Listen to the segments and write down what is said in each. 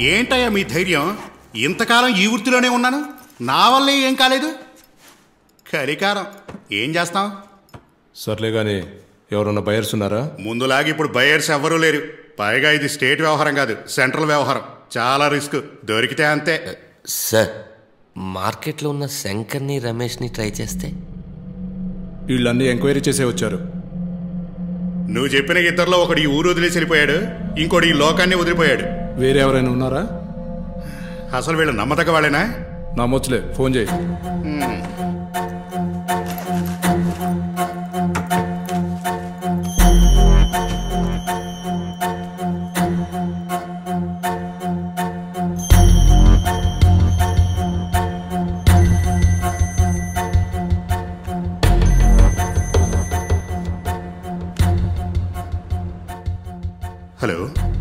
ఏంటయ్యా మీ ధైర్యం ఇంతకాలం ఈ వృత్తిలోనే ఉన్నాను నా వల్లే ఏం కాలేదు కలికారం ఏం చేస్తాం సర్లే కానీ ఎవరన్నా బయర్స్ ఉన్నారా ముందులాగా ఇప్పుడు బయర్స్ ఎవ్వరూ లేరు పైగా ఇది స్టేట్ వ్యవహారం కాదు సెంట్రల్ వ్యవహారం చాలా రిస్క్ దొరికితే అంతే సార్ మార్కెట్లో ఉన్న శంకర్ని రమేష్ని ట్రై చేస్తే వీళ్ళన్నీ ఎంక్వైరీ చేసే వచ్చారు నువ్వు చెప్పిన ఇద్దరిలో ఒకడు ఈ ఊరు వదిలేసి వెళ్ళిపోయాడు ఇంకోటి ఈ లోకాన్ని వదిలిపోయాడు వేరే ఎవరైనా ఉన్నారా అసలు వీళ్ళు నమ్మదగ్గ వాళ్ళేనా నమ్మొచ్చులే ఫోన్ చేయి hello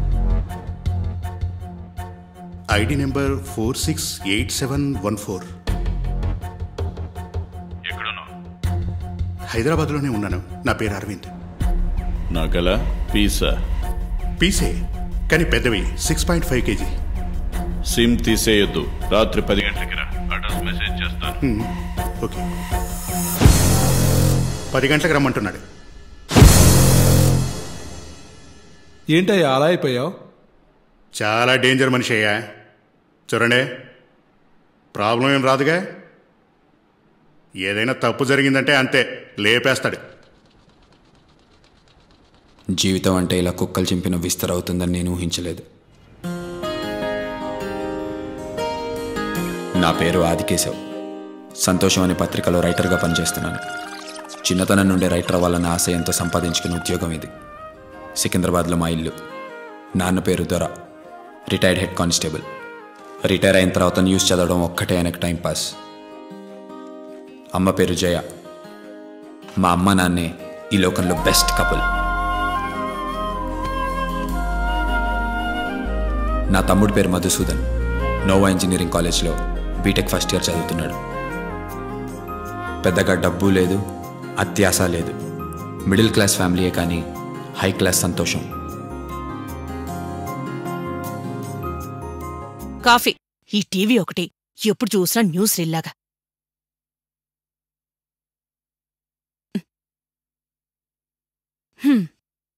ID number four six eight seven one four హైదరాబాద్లోనే ఉన్నాను నా పేరు అరవింద్ నాకలా పీసా పీసే కానీ పెద్దవి six point five KG sim తీసేయొద్దు రాత్రి పది గంటలకి రా అడ్రస్ మెసేజ్ చేస్తాను ఓకే పది గంటలకు రమ్మంటున్నాడు ఏంటయ్యా అలా అయిపోయావు చాలా డేంజర్ మనిషి అయ్యా చూడండి ప్రాబ్లం ఏం రాదుగా ఏదైనా తప్పు జరిగిందంటే అంతే లేపేస్తాడు జీవితం అంటే ఇలా కుక్కలు చింపిన విస్తరవుతుందని నేను ఊహించలేదు నా పేరు ఆదికేశవ్ సంతోషం అనే పత్రికలో రైటర్గా పనిచేస్తున్నాను చిన్నతనం నుండే రైటర్ అవ్వాలన్న ఆశయంతో సంపాదించుకున్న ఉద్యోగం ఇది సికింద్రాబాద్లో మా ఇల్లు నాన్న పేరు దొర రిటైర్డ్ హెడ్ కానిస్టేబుల్ రిటైర్ అయిన తర్వాత న్యూస్ చదవడం ఒక్కటే ఆయనకు టైం పాస్ అమ్మ పేరు జయ మా అమ్మ నాన్నే ఈ లోకంలో బెస్ట్ కపుల్ నా తమ్ముడి పేరు మధుసూదన్ నోవా ఇంజనీరింగ్ కాలేజ్లో బీటెక్ ఫస్ట్ ఇయర్ చదువుతున్నాడు పెద్దగా డబ్బు లేదు అత్యాస లేదు మిడిల్ క్లాస్ ఫ్యామిలీయే కానీ హై క్లాస్ సంతోషం కాఫీ ఈ టీవీ ఒకటి ఎప్పుడు చూసినా న్యూస్ రిల్లాగా హ్మ్.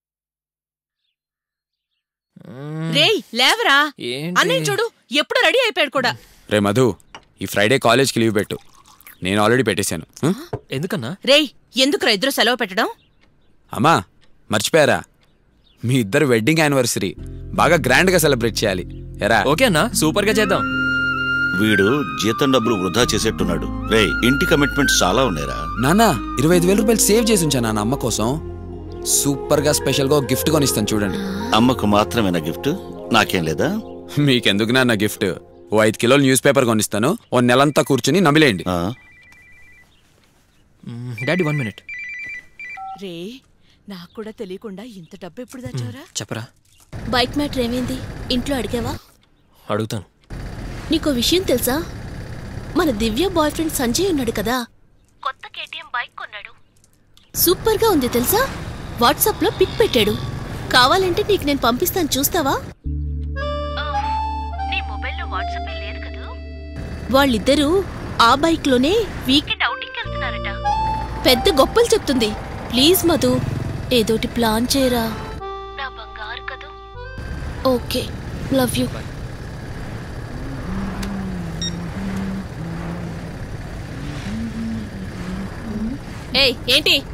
రేయ్ లేవరా అన్నయ్య చూడు ఎప్పుడు రెడీ అయిపోయాడు కూడా రే మధు ఈ ఫ్రైడే కాలేజ్కి లీవ్ పెట్టు నేను ఆల్రెడీ పెట్టేశాను హ? ఎందుకన్నా రేయ్ ఎందుకురా ఇద్దరు సెలవు పెట్టడం అమ్మా మర్చిపోయారా మీ ఇద్దరు వెడ్డింగ్ యానివర్సరీ బాగా గ్రాండ్గా సెలబ్రేట్ చేయాలి ఎరా ఓకే అన్నా సూపర్ గా చేద్దాం వీడు జీతం డబ్బులు వృధా చేసేట్టున్నాడు రే ఇంటి కమిట్మెంట్స్ చాలా ఉన్నాయిరా నానా ఇరవై ఐదు వేల రూపాయలు సేవ్ చేసి ఉంచా నాన్న అమ్మ కోసం సూపర్గా స్పెషల్గా ఒక గిఫ్ట్ కొనిస్తాను చూడండి అమ్మకు మాత్రమేనా గిఫ్ట్ నాకేం లేదా మీకెందుకు నాన్న గిఫ్ట్ ఓ ఐదు కిలోలు న్యూస్ పేపర్ కొనిస్తాను ఓ నెలంతా కూర్చుని నమిలేయండి డాడీ వన్ మినిట్ రే నాకు కూడా తెలియకుండా ఇంత డబ్బు ఎప్పుడు దాచావరా చెప్పరా బైక్ మ్యాటర్ ఏమైంది ఇంట్లో అడిగావా అడుగుతాను నీకో విషయం తెలుసా మన దివ్య బాయ్ ఫ్రెండ్ సంజయ్ ఉన్నాడు కదా కొత్త కేటీఎం బైక్ కొన్నాడు సూపర్ గా ఉంది తెలుసా వాట్సాప్ లో పిక్ పెట్టాడు కావాలంటే నీకు నేను పంపిస్తాను చూస్తావా నీ మొబైల్లో వాట్సాప్ లేదు కదా వాళ్ళిద్దరూ ఆ బైక్ లోనే వీకెండ్ అవుటింగ్ వెళ్తున్నారట పెద్ద గొప్పలు చెప్తుంది ప్లీజ్ మధు ఏదోటి ప్లాన్ చేయరా నా బంగారు కదూ ఓకే లవ్ యూ ఏయ్ ఏంటి